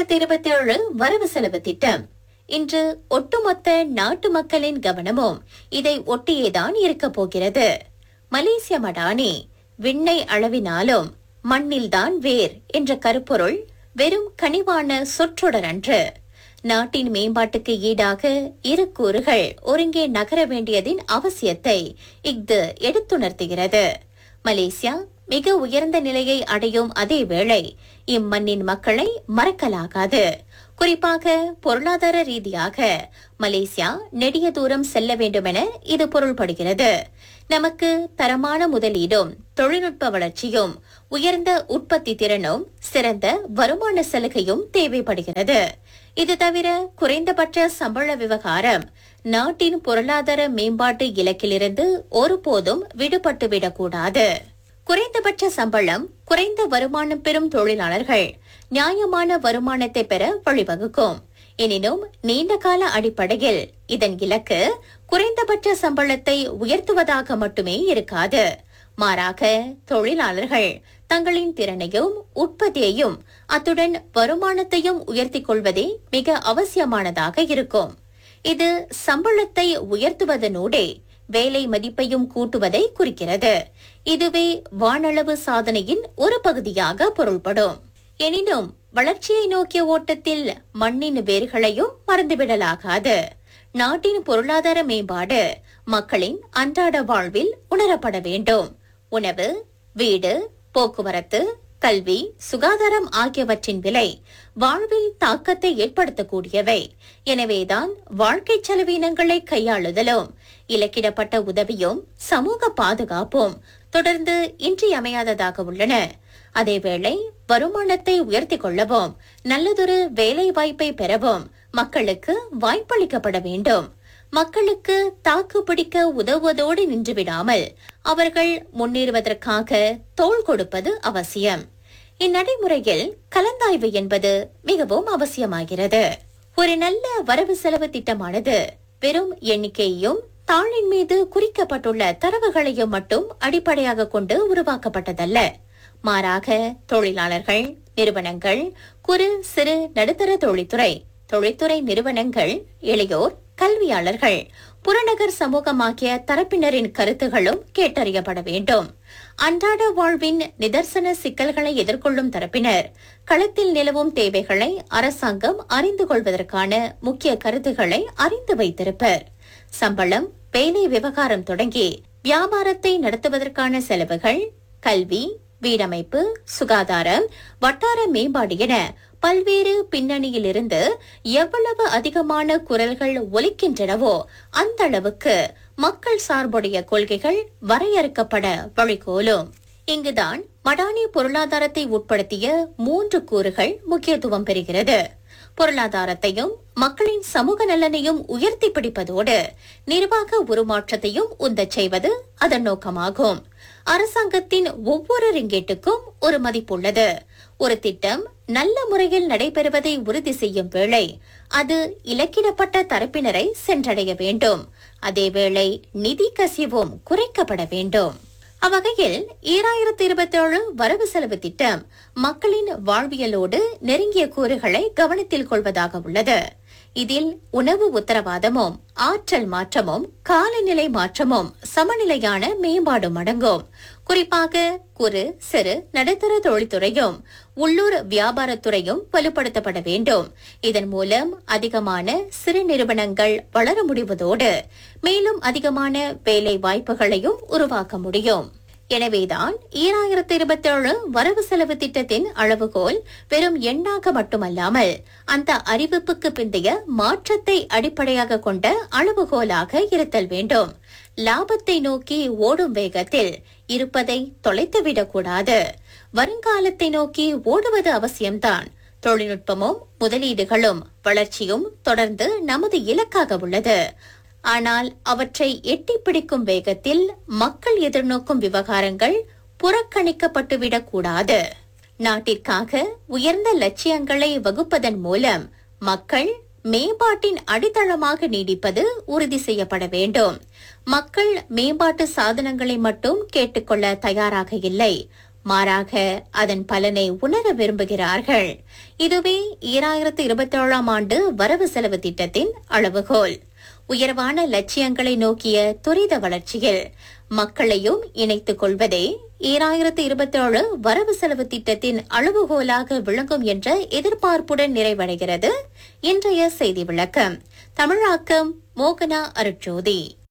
ஈராயிரத்தி இருபத்தி ஏழு வரவு செலவு திட்டம் இன்று ஒட்டுமொத்த நாட்டு மக்களின் கவனமும் இதை ஒட்டியேதான் இருக்கப் போகிறது மலேசிய மடானி விண்ணை அளவினாலும் மண்ணில்தான் வேர் என்ற கருப்பொருள் வெறும் கனிவான சொற்றொடர் அன்று நாட்டின் மேம்பாட்டுக்கு ஈடாக இரு கூறுகள் ஒருங்கே நகர வேண்டியதின் அவசியத்தை இஃது எடுத்துணர்த்துகிறது மலேசியா மிக உயர்ந்த நிலையை அடையும் அதே வேளை இம்மண்ணின் மக்களை மறக்கலாகாது குறிப்பாக பொருளாதார ரீதியாக மலேசியா நெடிய தூரம் செல்ல வேண்டுமென இது பொருள்படுகிறது நமக்கு தரமான முதலீடும் தொழில்நுட்ப வளர்ச்சியும் உயர்ந்த உற்பத்தி திறனும் சிறந்த வருமான சலுகையும் தேவைப்படுகிறது இது தவிர குறைந்தபட்ச சம்பள விவகாரம் நாட்டின் பொருளாதார மேம்பாட்டு இலக்கிலிருந்து ஒருபோதும் விடுபட்டுவிடக்கூடாது குறைந்தபட்ச சம்பளம் குறைந்த வருமானம் பெறும் தொழிலாளர்கள் நியாயமான வருமானத்தை பெற வழிவகுக்கும் எனினும் நீண்ட கால அடிப்படையில் இதன் இலக்கு குறைந்தபட்ச சம்பளத்தை உயர்த்துவதாக மட்டுமே இருக்காது மாறாக தொழிலாளர்கள் தங்களின் திறனையும் உற்பத்தியையும் அத்துடன் வருமானத்தையும் உயர்த்திக் கொள்வதே மிக அவசியமானதாக இருக்கும் இது சம்பளத்தை உயர்த்துவதனூடே வேலை மதிப்பையும் கூட்டுவதை குறிக்கிறது இதுவே வானளவு சாதனையின் ஒரு பகுதியாக பொருள்படும் எனினும் வளர்ச்சியை நோக்கிய ஓட்டத்தில் மண்ணின் வேர்களையும் மறந்துவிடலாகாது நாட்டின் பொருளாதார மேம்பாடு மக்களின் அன்றாட வாழ்வில் உணரப்பட வேண்டும் உணவு வீடு போக்குவரத்து கல்வி சுகாதாரம் ஆகியவற்றின் விலை வாழ்வில் தாக்கத்தை ஏற்படுத்தக்கூடியவை எனவேதான் வாழ்க்கை செலவினங்களை கையாளுதலும் இலக்கிடப்பட்ட உதவியும் சமூக பாதுகாப்பும் தொடர்ந்து இன்றியமையாததாக உள்ளன அதேவேளை வருமானத்தை உயர்த்திக் கொள்ளவும் நல்லதொரு வேலை வாய்ப்பை பெறவும் மக்களுக்கு வாய்ப்பளிக்கப்பட வேண்டும் மக்களுக்கு தாக்கு பிடிக்க உதவுவதோடு நின்றுவிடாமல் அவர்கள் முன்னேறுவதற்காக தோள் கொடுப்பது அவசியம் இந்நடைமுறையில் கலந்தாய்வு என்பது மிகவும் அவசியமாகிறது ஒரு நல்ல வரவு செலவு திட்டமானது வெறும் எண்ணிக்கையையும் தாளின் மீது குறிக்கப்பட்டுள்ள தரவுகளையும் மட்டும் அடிப்படையாக கொண்டு உருவாக்கப்பட்டதல்ல மாறாக தொழிலாளர்கள் நிறுவனங்கள் குறு சிறு நடுத்தர தொழில்துறை தொழில்துறை நிறுவனங்கள் இளையோர் கல்வியாளர்கள் புறநகர் சமூகமாகிய தரப்பினரின் கருத்துகளும் கேட்டறியப்பட வேண்டும் அன்றாட வாழ்வின் நிதர்சன சிக்கல்களை எதிர்கொள்ளும் தரப்பினர் களத்தில் நிலவும் தேவைகளை அரசாங்கம் அறிந்து கொள்வதற்கான முக்கிய கருத்துக்களை அறிந்து வைத்திருப்பர் சம்பளம் வேலை விவகாரம் தொடங்கி வியாபாரத்தை நடத்துவதற்கான செலவுகள் கல்வி வீடமைப்பு சுகாதாரம் வட்டார மேம்பாடு என பல்வேறு பின்னணியிலிருந்து எவ்வளவு அதிகமான குரல்கள் ஒலிக்கின்றனவோ அந்த அளவுக்கு மக்கள் சார்புடைய கொள்கைகள் வரையறுக்கப்பட வழிகோலும் இங்குதான் மடானி பொருளாதாரத்தை உட்படுத்திய மூன்று கூறுகள் முக்கியத்துவம் பெறுகிறது பொருளாதாரத்தையும் மக்களின் சமூக நலனையும் உயர்த்தி பிடிப்பதோடு நிர்வாக உருமாற்றத்தையும் உந்தச் செய்வது அதன் நோக்கமாகும் அரசாங்கத்தின் ஒவ்வொரு ரிங்கெட்டுக்கும் ஒரு மதிப்புள்ளது ஒரு திட்டம் நல்ல முறையில் நடைபெறுவதை உறுதி செய்யும் வேளை அது இலக்கிடப்பட்ட தரப்பினரை சென்றடைய வேண்டும் அதேவேளை நிதி கசிவும் குறைக்கப்பட வேண்டும் அவ்வகையில் ஈராயிரத்தி இருபத்தி ஏழு வரவு செலவு திட்டம் மக்களின் வாழ்வியலோடு நெருங்கிய கூறுகளை கவனத்தில் கொள்வதாக உள்ளது இதில் உணவு உத்தரவாதமும் ஆற்றல் மாற்றமும் காலநிலை மாற்றமும் சமநிலையான மேம்பாடும் அடங்கும் குறிப்பாக குறு சிறு நடுத்தர தொழில்துறையும் உள்ளூர் வியாபாரத்துறையும் வலுப்படுத்தப்பட வேண்டும் இதன் மூலம் அதிகமான சிறு நிறுவனங்கள் வளர முடிவதோடு மேலும் அதிகமான வேலை வாய்ப்புகளையும் உருவாக்க முடியும் எனவேதான் ஈராயிரத்தி இருபத்தி ஏழு வரவு செலவு திட்டத்தின் அளவுகோல் வெறும் எண்ணாக மட்டுமல்லாமல் அந்த அறிவிப்புக்கு பிந்தைய மாற்றத்தை அடிப்படையாக கொண்ட அளவுகோலாக இருத்தல் வேண்டும் லாபத்தை நோக்கி ஓடும் வேகத்தில் இருப்பதை தொலைத்துவிடக்கூடாது வருங்காலத்தை நோக்கி ஓடுவது அவசியம்தான் தொழில்நுட்பமும் முதலீடுகளும் வளர்ச்சியும் தொடர்ந்து நமது இலக்காக உள்ளது ஆனால் அவற்றை எட்டிப் பிடிக்கும் வேகத்தில் மக்கள் எதிர்நோக்கும் விவகாரங்கள் புறக்கணிக்கப்பட்டுவிடக் கூடாது நாட்டிற்காக உயர்ந்த லட்சியங்களை வகுப்பதன் மூலம் மக்கள் மேம்பாட்டின் அடித்தளமாக நீடிப்பது உறுதி செய்யப்பட வேண்டும் மக்கள் மேம்பாட்டு சாதனங்களை மட்டும் கேட்டுக்கொள்ள தயாராக இல்லை மாறாக அதன் பலனை உணர விரும்புகிறார்கள் இதுவே ஈராயிரத்து இருபத்தி ஏழாம் ஆண்டு வரவு செலவு திட்டத்தின் அளவுகோல் உயர்வான லட்சியங்களை நோக்கிய துரித வளர்ச்சியில் மக்களையும் இணைத்துக் கொள்வதே ஈராயிரத்து இருபத்தேழு வரவு செலவு திட்டத்தின் அளவுகோலாக விளங்கும் என்ற எதிர்பார்ப்புடன் நிறைவடைகிறது இன்றைய செய்தி விளக்கம் தமிழாக்கம் மோகனா அருட்ஜோதி